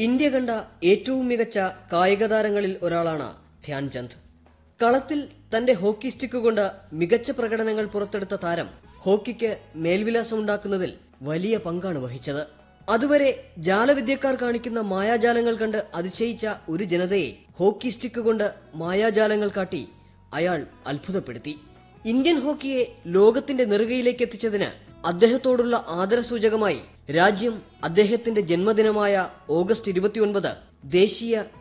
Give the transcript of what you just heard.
India കണ്ട ഏറ്റവും മികച്ച കായിക താരങ്ങളിൽ ഒരാളാണ് ധ്യാൻചന്ദ് കളത്തിൽ തന്റെ ഹോക്കി സ്റ്റിക്ക് കൊണ്ട് മികച്ച പ്രകടനങ്ങൾ പുറത്തെടുത്ത താരം ഹോക്കിക്ക് മേൽവിലാസം ഉണ്ടാക്കുന്നതിൽ വലിയ പങ്കാണ് വഹിച്ചത് അതുവരെ ജാലവിദ്യക്കാർ കാണിക്കുന്ന മായാജാലങ്ങൾ കണ്ട് അതിശയിച്ച ഒരു ജനതയെ ഹോക്കി സ്റ്റിക്ക് കൊണ്ട് മായാജാലങ്ങൾ കാട്ടി അയാൾ അത്ഭുതപ്പെടുത്തി ഇന്ത്യൻ ഹോക്കിയെ ലോകത്തിന്റെ നെറുകയിലേക്ക് എത്തിച്ചതിന് അദ്ദേഹത്തോടുള്ള ആദരസൂചകമായി രാജ്യം അദ്ദേഹത്തിന്റെ ജന്മദിനമായ ഓഗസ്റ്റ് ഇരുപത്തിയൊൻപത് ദേശീയ